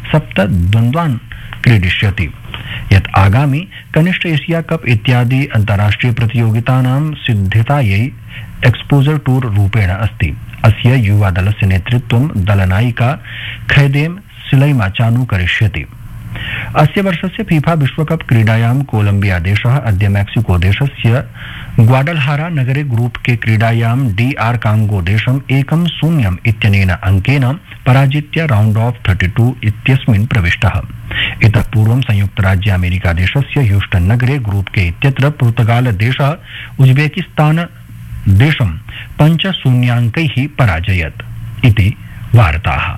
सप्त द्वन्द्वान् क्रीडिष्यति यत् आगामि कनिष्ठ एशिया कप इत्यादि अन्ताराष्ट्रिय प्रतियोगितानां सिद्धतायै एक्सपोजर टूर रूपेण अस्ति अस्य युवा दलस्य नेतृत्वं दलनायिका खैदेम सिलैमाचानु करिष्यति अस्य वर्षस्य फीफा विश्वकप क्रीडायां कोलम्बिया देशः अद्य मैक्सिको देशस्य ग्वाडलहारा नगरे ग्रुप के क्रीडायां डी आर कांगो देशम् एकं शून्यम् इत्यनेन अंकेन पराजित्य राउण्ड ऑफ 32 इत्यस्मिन् प्रविष्टः इतः पूर्वं संयुक्तराज्य अमेरिका देशस्य ह्यूस्टन नगरे ग्रुप के इत्यत्र पुर्तगाल देशः उज्बेकिस्तान देशं पञ्च शून्याङ्कैः पराजयत् इति वार्ताः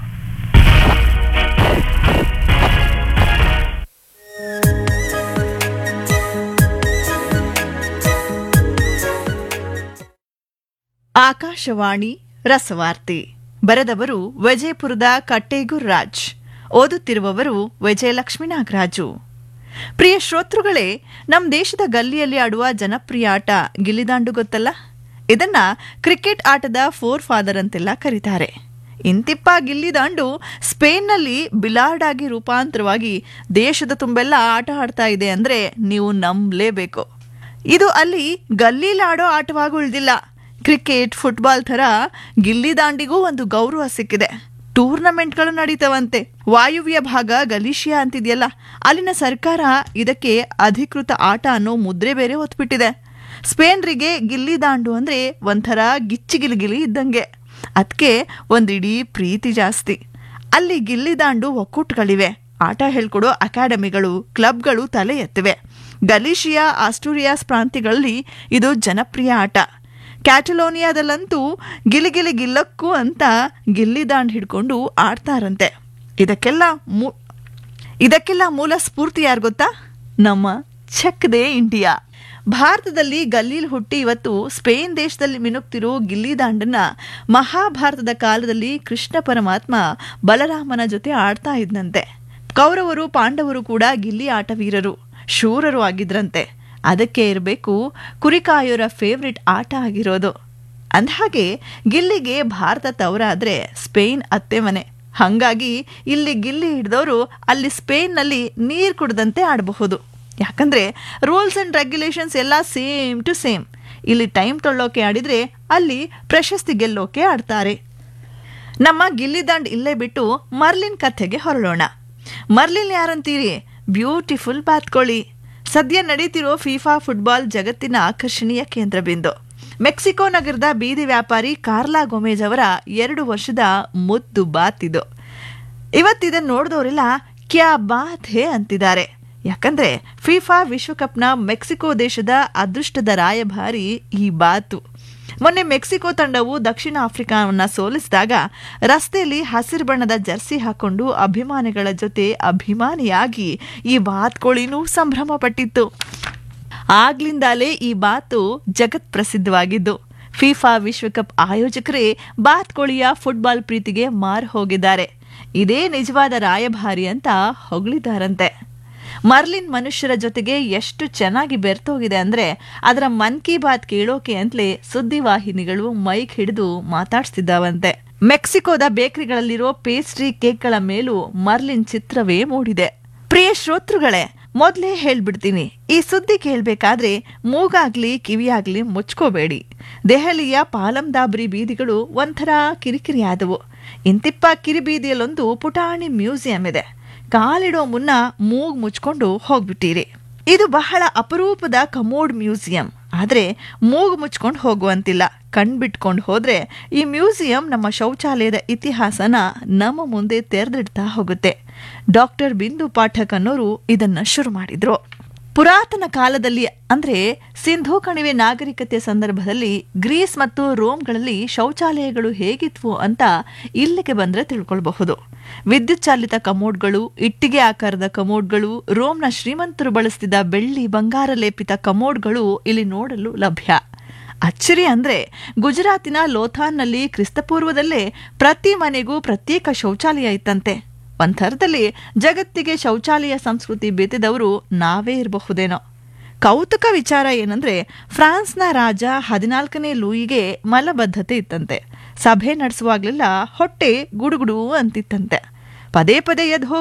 ಆಕಾಶವಾಣಿ ರಸವಾರ್ತೆ ಬರೆದವರು ವಿಜಯಪುರದ ಕಟ್ಟೇಗುರ್ ರಾಜ್ ಓದುತ್ತಿರುವವರು ವಿಜಯಲಕ್ಷ್ಮೀ ನಾಗರಾಜು ಪ್ರಿಯ ಶ್ರೋತೃಗಳೇ ನಮ್ಮ ದೇಶದ ಗಲ್ಲಿಯಲ್ಲಿ ಆಡುವ ಜನಪ್ರಿಯ ಆಟ ಗಿಲ್ಲಿದಾಂಡು ಗೊತ್ತಲ್ಲ ಇದನ್ನ ಕ್ರಿಕೆಟ್ ಆಟದ ಫೋರ್ ಫಾದರ್ ಅಂತೆಲ್ಲ ಕರೀತಾರೆ ಇಂತಿಪ್ಪ ಗಿಲ್ಲಿದಾಂಡು ಸ್ಪೇನ್ನಲ್ಲಿ ಬಿಲಾರ್ಡ್ ಆಗಿ ರೂಪಾಂತರವಾಗಿ ದೇಶದ ತುಂಬೆಲ್ಲ ಆಟ ಆಡ್ತಾ ಇದೆ ಅಂದ್ರೆ ನೀವು ನಂಬಲೇಬೇಕು ಇದು ಅಲ್ಲಿ ಗಲ್ಲೀಲಾಡೋ ಆಟವಾಗಿ ಉಳಿದಿಲ್ಲ ಕ್ರಿಕೆಟ್ ಫುಟ್ಬಾಲ್ ಥರ ಗಿಲ್ಲಿದಾಂಡಿಗೂ ಒಂದು ಗೌರವ ಸಿಕ್ಕಿದೆ ಟೂರ್ನಮೆಂಟ್ಗಳು ನಡೀತವಂತೆ ವಾಯುವ್ಯ ಭಾಗ ಗಲೀಶಿಯಾ ಅಂತಿದೆಯಲ್ಲ ಅಲ್ಲಿನ ಸರ್ಕಾರ ಇದಕ್ಕೆ ಅಧಿಕೃತ ಆಟ ಅನ್ನೋ ಮುದ್ರೆ ಬೇರೆ ಹೊತ್ಬಿಟ್ಟಿದೆ ಸ್ಪೇನ್ರಿಗೆ ಗಿಲ್ಲಿದಾಂಡು ಅಂದ್ರೆ ಒಂಥರ ಗಿಚ್ಚಿಗಿಲಿಗಿಲಿ ಇದ್ದಂಗೆ ಅದಕ್ಕೆ ಒಂದಿಡೀ ಪ್ರೀತಿ ಜಾಸ್ತಿ ಅಲ್ಲಿ ಗಿಲ್ಲಿದಾಂಡು ಒಕ್ಕೂಟಗಳಿವೆ ಆಟ ಹೇಳ್ಕೊಡೋ ಅಕಾಡೆಮಿಗಳು ಕ್ಲಬ್ಗಳು ತಲೆ ಎತ್ತಿವೆ ಗಲೀಶಿಯಾ ಆಸ್ಟೂರಿಯಾಸ್ ಪ್ರಾಂತ್ಯಗಳಲ್ಲಿ ಇದು ಜನಪ್ರಿಯ ಆಟ ಕ್ಯಾಟಲೋನಿಯಾದಲ್ಲಂತೂ ಗಿಲಿಗಿಲಿ ಗಿಲ್ಲಕ್ಕೂ ಅಂತ ಗಿಲ್ಲಿದಾಂಡ್ ಹಿಡ್ಕೊಂಡು ಆಡ್ತಾರಂತೆ ಇದಕ್ಕೆಲ್ಲ ಮೂ ಇದಕ್ಕೆಲ್ಲ ಮೂಲ ಸ್ಫೂರ್ತಿ ಯಾರು ಗೊತ್ತಾ ನಮ್ಮ ಚೆಕ್ ದೇ ಇಂಡಿಯಾ ಭಾರತದಲ್ಲಿ ಗಲ್ಲೀಲ್ ಹುಟ್ಟಿ ಇವತ್ತು ಸ್ಪೇನ್ ದೇಶದಲ್ಲಿ ಮಿನುಗ್ತಿರೋ ಗಿಲ್ಲಿದಾಂಡನ್ನ ಮಹಾಭಾರತದ ಕಾಲದಲ್ಲಿ ಕೃಷ್ಣ ಪರಮಾತ್ಮ ಬಲರಾಮನ ಜೊತೆ ಆಡ್ತಾ ಇದ್ನಂತೆ ಕೌರವರು ಪಾಂಡವರು ಕೂಡ ಗಿಲ್ಲಿ ಆಟವೀರರು ಶೂರರು ಆಗಿದ್ರಂತೆ ಅದಕ್ಕೆ ಇರಬೇಕು ಕುರಿಕಾಯೋರ ಫೇವ್ರೆಟ್ ಆಟ ಆಗಿರೋದು ಅಂದಹಾಗೆ ಗಿಲ್ಲಿಗೆ ಭಾರತ ತವರಾದ್ರೆ ಸ್ಪೇನ್ ಅತ್ತೆ ಮನೆ ಹಂಗಾಗಿ ಇಲ್ಲಿ ಗಿಲ್ಲಿ ಹಿಡಿದವರು ಅಲ್ಲಿ ಸ್ಪೇನ್ನಲ್ಲಿ ನೀರು ಕುಡ್ದಂತೆ ಆಡಬಹುದು ಯಾಕಂದ್ರೆ ರೂಲ್ಸ್ ಅಂಡ್ ರೆಗ್ಯುಲೇಷನ್ಸ್ ಎಲ್ಲ ಸೇಮ್ ಟು ಸೇಮ್ ಇಲ್ಲಿ ಟೈಮ್ ತೊಳ್ಳೋಕೆ ಆಡಿದ್ರೆ ಅಲ್ಲಿ ಪ್ರಶಸ್ತಿ ಗೆಲ್ಲೋಕೆ ಆಡ್ತಾರೆ ನಮ್ಮ ಗಿಲ್ಲಿದಾಂಡ್ ಇಲ್ಲೇ ಬಿಟ್ಟು ಮರ್ಲಿನ್ ಕಥೆಗೆ ಹೊರಳೋಣ ಮರ್ಲಿನ್ ಯಾರಂತೀರಿ ಬ್ಯೂಟಿಫುಲ್ ಬಾತ್ಕೋಳಿ ಸದ್ಯ ನಡೀತಿರೋ ಫಿಫಾ ಫುಟ್ಬಾಲ್ ಜಗತ್ತಿನ ಆಕರ್ಷಣೀಯ ಕೇಂದ್ರ ಬಿಂದು ಮೆಕ್ಸಿಕೋ ನಗರದ ಬೀದಿ ವ್ಯಾಪಾರಿ ಕಾರ್ಲಾ ಗೊಮೇಜ್ ಅವರ ಎರಡು ವರ್ಷದ ಮುದ್ದು ಬಾತ್ ಇದು ಇವತ್ತಿದನ್ನು ನೋಡಿದವರೆಲ್ಲ ಕ್ಯಾ ಬಾತ್ ಹೇ ಅಂತಿದ್ದಾರೆ ಯಾಕಂದ್ರೆ ಫಿಫಾ ವಿಶ್ವಕಪ್ನ ಮೆಕ್ಸಿಕೋ ದೇಶದ ಅದೃಷ್ಟದ ರಾಯಭಾರಿ ಈ ಬಾತು ಮೊನ್ನೆ ಮೆಕ್ಸಿಕೋ ತಂಡವು ದಕ್ಷಿಣ ಆಫ್ರಿಕಾವನ್ನ ಸೋಲಿಸಿದಾಗ ರಸ್ತೆಯಲ್ಲಿ ಹಸಿರು ಬಣ್ಣದ ಜರ್ಸಿ ಹಾಕೊಂಡು ಅಭಿಮಾನಿಗಳ ಜೊತೆ ಅಭಿಮಾನಿಯಾಗಿ ಈ ಬಾತ್ಕೋಳಿನೂ ಸಂಭ್ರಮ ಪಟ್ಟಿತ್ತು ಆಗ್ಲಿಂದಾಲೇ ಈ ಬಾತು ಜಗತ್ ಪ್ರಸಿದ್ಧವಾಗಿದ್ದು ಫಿಫಾ ವಿಶ್ವಕಪ್ ಆಯೋಜಕರೇ ಬಾತ್ಕೋಳಿಯ ಫುಟ್ಬಾಲ್ ಪ್ರೀತಿಗೆ ಮಾರು ಹೋಗಿದ್ದಾರೆ ಇದೇ ನಿಜವಾದ ರಾಯಭಾರಿ ಅಂತ ಹೊಗಳಿದ್ದಾರಂತೆ ಮರ್ಲಿನ್ ಮನುಷ್ಯರ ಜೊತೆಗೆ ಎಷ್ಟು ಚೆನ್ನಾಗಿ ಬೆರ್ತೋಗಿದೆ ಅಂದ್ರೆ ಅದರ ಮನ್ ಕಿ ಬಾತ್ ಕೇಳೋಕೆ ಅಂತಲೇ ಸುದ್ದಿವಾಹಿನಿಗಳು ಮೈಕ್ ಹಿಡಿದು ಮಾತಾಡ್ಸ್ತಿದ್ದಾವಂತೆ ಮೆಕ್ಸಿಕೋದ ಬೇಕರಿಗಳಲ್ಲಿರೋ ಪೇಸ್ಟ್ರಿ ಕೇಕ್ಗಳ ಮೇಲೂ ಮರ್ಲಿನ್ ಚಿತ್ರವೇ ಮೂಡಿದೆ ಪ್ರಿಯ ಶ್ರೋತೃಗಳೇ ಮೊದಲೇ ಹೇಳ್ಬಿಡ್ತೀನಿ ಈ ಸುದ್ದಿ ಕೇಳಬೇಕಾದ್ರೆ ಮೂಗಾಗ್ಲಿ ಕಿವಿಯಾಗ್ಲಿ ಮುಚ್ಕೋಬೇಡಿ ದೆಹಲಿಯ ಪಾಲಂದಾಬ್ರಿ ಬೀದಿಗಳು ಒಂಥರ ಕಿರಿಕಿರಿ ಆದವು ಇಂತಿಪ್ಪ ಕಿರಿಬೀದಿಯಲ್ಲೊಂದು ಪುಟಾಣಿ ಮ್ಯೂಸಿಯಂ ಇದೆ ಕಾಲಿಡೋ ಮುನ್ನ ಮೂಗ್ ಮುಚ್ಕೊಂಡು ಹೋಗ್ಬಿಟ್ಟಿರಿ ಇದು ಬಹಳ ಅಪರೂಪದ ಕಮೋಡ್ ಮ್ಯೂಸಿಯಂ ಆದ್ರೆ ಮೂಗು ಮುಚ್ಕೊಂಡು ಹೋಗುವಂತಿಲ್ಲ ಕಣ್ಬಿಟ್ಕೊಂಡು ಹೋದ್ರೆ ಈ ಮ್ಯೂಸಿಯಂ ನಮ್ಮ ಶೌಚಾಲಯದ ಇತಿಹಾಸನ ನಮ್ಮ ಮುಂದೆ ತೆರೆದಿಡ್ತಾ ಹೋಗುತ್ತೆ ಡಾಕ್ಟರ್ ಬಿಂದು ಪಾಠಕ್ ಅನ್ನೋರು ಇದನ್ನ ಶುರು ಮಾಡಿದ್ರು ಪುರಾತನ ಕಾಲದಲ್ಲಿ ಅಂದ್ರೆ ಸಿಂಧೂ ಕಣಿವೆ ನಾಗರಿಕತೆಯ ಸಂದರ್ಭದಲ್ಲಿ ಗ್ರೀಸ್ ಮತ್ತು ರೋಮ್ಗಳಲ್ಲಿ ಶೌಚಾಲಯಗಳು ಹೇಗಿದ್ವು ಅಂತ ಇಲ್ಲಿಗೆ ಬಂದ್ರೆ ತಿಳ್ಕೊಳ್ಬಹುದು ವಿದ್ಯುತ್ ಚಾಲಿತ ಕಮೋಡ್ಗಳು ಇಟ್ಟಿಗೆ ಆಕಾರದ ಕಮೋಡ್ಗಳು ರೋಮ್ನ ಶ್ರೀಮಂತರು ಬಳಸ್ತಿದ್ದ ಬೆಳ್ಳಿ ಬಂಗಾರ ಲೇಪಿತ ಕಮೋಡ್ಗಳು ಇಲ್ಲಿ ನೋಡಲು ಲಭ್ಯ ಅಚ್ಚರಿ ಅಂದ್ರೆ ಗುಜರಾತಿನ ಲೋಥಾನ್ನಲ್ಲಿ ಕ್ರಿಸ್ತಪೂರ್ವದಲ್ಲೇ ಪ್ರತಿ ಮನೆಗೂ ಪ್ರತ್ಯೇಕ ಶೌಚಾಲಯ ಇತ್ತಂತೆ ಒಂಥರದಲ್ಲಿ ಜಗತ್ತಿಗೆ ಶೌಚಾಲಯ ಸಂಸ್ಕೃತಿ ಬೆತ್ತಿದವರು ನಾವೇ ಇರಬಹುದೇನೋ ಕೌತುಕ ವಿಚಾರ ಏನಂದ್ರೆ ಫ್ರಾನ್ಸ್ನ ರಾಜ ಹದಿನಾಲ್ಕನೇ ಲೂಯಿಗೆ ಮಲಬದ್ಧತೆ ಇತ್ತಂತೆ ಸಭೆ ನಡೆಸುವಾಗ್ಲೆಲ್ಲ ಹೊಟ್ಟೆ ಗುಡುಗುಡು ಅಂತಿತ್ತಂತೆ ಪದೇ ಪದೇ ಎದ್ದು